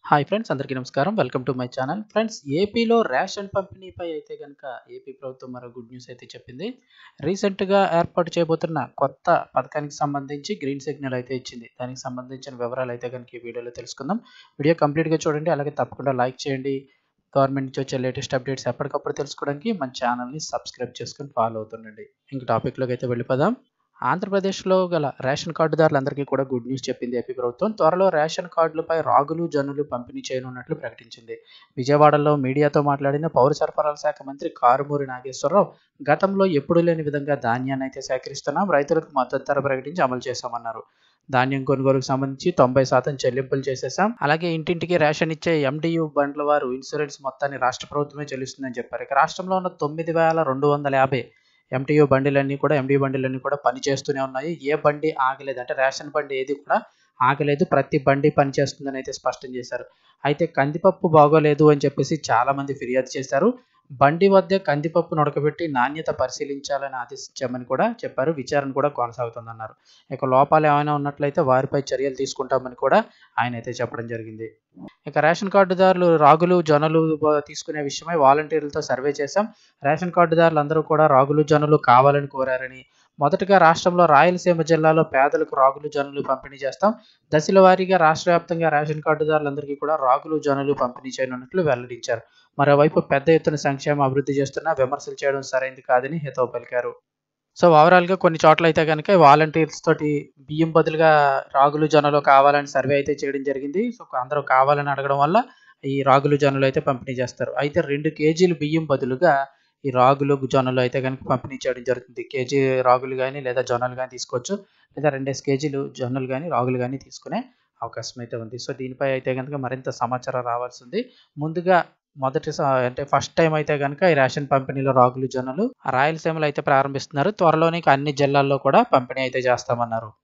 hi friends అందరికీ నమస్కారం welcome to my channel friends ఏపీలో రేషన్ పంపిణీపై అయితే కనుక ఏపీ ప్రభుత్వం మరో గుడ్ న్యూస్ అయితే చెప్పింది రీసెంట్గా ఏర్పాటు చేయబోతున్న కొత్త పథకానికి సంబంధించి గ్రీన్ సిగ్నల్ అయితే ఇచ్చింది దానికి సంబంధించిన వివరాలు అయితే కనుక ఈ వీడియోలో తెలుసుకుందాం వీడియో కంప్లీట్గా చూడండి అలాగే తప్పకుండా లైక్ చేయండి గవర్నమెంట్ నుంచి వచ్చే లేటెస్ట్ అప్డేట్స్ ఎప్పటికప్పుడు తెలుసుకోవడానికి మన ఛానల్ని సబ్స్క్రైబ్ చేసుకొని ఫాలో అవుతుండండి ఇంక టాపిక్లోకి అయితే వెళ్ళిపోదాం ఆంధ్రప్రదేశ్లో గల రేషన్ కార్డుదారులందరికీ కూడా గుడ్ న్యూస్ చెప్పింది ఏపీ ప్రభుత్వం త్వరలో రేషన్ కార్డులపై రాగులు జనులు పంపిణీ చేయనున్నట్లు ప్రకటించింది విజయవాడలో మీడియాతో మాట్లాడిన పౌర సరఫరాల శాఖ మంత్రి కారుమూరి నాగేశ్వరరావు గతంలో ఎప్పుడు లేని విధంగా ధాన్యాన్ని అయితే సేకరిస్తున్నాం రైతులకు మద్దతు ధర ప్రకటించి అమలు చేశామన్నారు ధాన్యం కొనుగోలుకు సంబంధించి తొంభై శాతం చెల్లింపులు చేసేసాం అలాగే ఇంటింటికి రేషన్ ఇచ్చే ఎండియు బండ్ల వారు ఇన్సూరెన్స్ మొత్తాన్ని రాష్ట్ర ప్రభుత్వమే చెల్లిస్తుందని చెప్పారు ఇక రాష్ట్రంలో ఉన్న తొమ్మిది వేల రెండు వందల యాభై ఎంటీయూ బండిలన్నీ కూడా ఎండి బండిలన్నీ కూడా పనిచేస్తూనే ఉన్నాయి ఏ బండి ఆగలేదు అంటే రేషన్ బండి ఏది కూడా ఆగలేదు ప్రతి బండి పనిచేస్తుందని అయితే స్పష్టం చేశారు అయితే కందిపప్పు బాగోలేదు అని చెప్పేసి చాలామంది ఫిర్యాదు చేశారు బండి వద్ద కందిపప్పు నొడకబెట్టి నాణ్యత పరిశీలించాలని ఆదేశించామని కూడా చెప్పారు విచారణ కూడా కొనసాగుతుందన్నారు ఇక లోపాలు ఏమైనా ఉన్నట్లయితే వారిపై చర్యలు తీసుకుంటామని కూడా ఆయన అయితే చెప్పడం జరిగింది ఇక రేషన్ కార్డుదారులు రాగులు జొన్నలు తీసుకునే విషయమై వాలంటీర్లతో సర్వే చేశాం రేషన్ కార్డుదారులు అందరూ కూడా రాగులు జొన్నలు కావాలని కోరారని మొదటగా రాష్ట్రంలో రాయలసీమ జిల్లాలో పేదలకు రాగులు జొన్నలు పంపిణీ చేస్తాం దశల వారీగా రాష్ట్ర వ్యాప్తంగా రేషన్ కార్డుదారులందరికీ కూడా రాగులు జొన్నలు పంపిణీ చేయనున్నట్లు వెల్లడించారు మరోవైపు పెద్ద ఎత్తున సంక్షేమ అభివృద్ధి చేస్తున్నా విమర్శలు చేయడం సరైంది కాదని హితవు పలికారు సో ఓవరాల్గా కొన్ని చోట్ల అయితే కనుక వాలంటీర్స్ తోటి బియ్యం బదులుగా రాగులు జొన్నలు కావాలని సర్వే అయితే చేయడం జరిగింది సో అందరూ కావాలని అడగడం వల్ల ఈ రాగులు జొన్నలు అయితే పంపిణీ చేస్తారు అయితే రెండు కేజీలు బియ్యం బదులుగా ఈ రాగులు జొన్నలు అయితే కనుక పంపిణీ చేయడం జరుగుతుంది కేజీ రాగులు కానీ లేదా జొన్నలు కానీ తీసుకోవచ్చు లేదా రెండేసి కేజీలు జొన్నలు కానీ రాగులు కానీ తీసుకునే అవకాశం అయితే ఉంది సో దీనిపై అయితే కనుక మరింత సమాచారం రావాల్సి ఉంది ముందుగా మొదటి అంటే ఫస్ట్ టైం అయితే కనుక ఈ రేషన్ పంపిణీలో రాగులు జొన్నలు రాయలసీమలో అయితే ప్రారంభిస్తున్నారు త్వరలోనే అన్ని జిల్లాల్లో కూడా పంపిణీ అయితే చేస్తామన్నారు